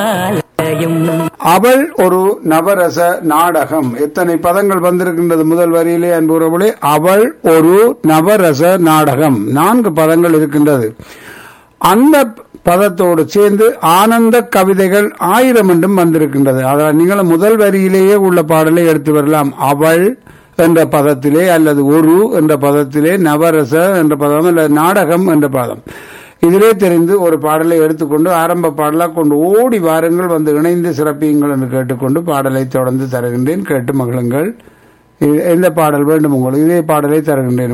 ஆலயம் அவள் ஒரு நவரச நாடகம் எத்தனை பதங்கள் வந்திருக்கின்றது முதல் வரியிலே அன்புறவுளே அவள் ஒரு நவரச நாடகம் நான்கு பதங்கள் இருக்கின்றது அந்த பதத்தோடு சேர்ந்து ஆனந்த கவிதைகள் ஆயிரம் என்றும் வந்திருக்கின்றது அதாவது நீங்கள் முதல் வரியிலேயே உள்ள பாடலை எடுத்து வரலாம் அவள் என்ற பதத்திலே அல்லது ஒரு என்ற பதத்திலே நவரச என்ற பதம் அல்லது நாடகம் என்ற பதம் இதிலே தெரிந்து ஒரு பாடலை எடுத்துக்கொண்டு ஆரம்ப பாடலாக கொண்டு ஓடி வாருங்கள் வந்து இணைந்து சிறப்பியுங்கள் என்று கேட்டுக்கொண்டு பாடலை தொடர்ந்து தருகின்றேன் கேட்டு மகிழுங்கள் இது- எந்த பாடல் வேண்டும் உங்களுக்கு இதே பாடலை தருகின்றேன்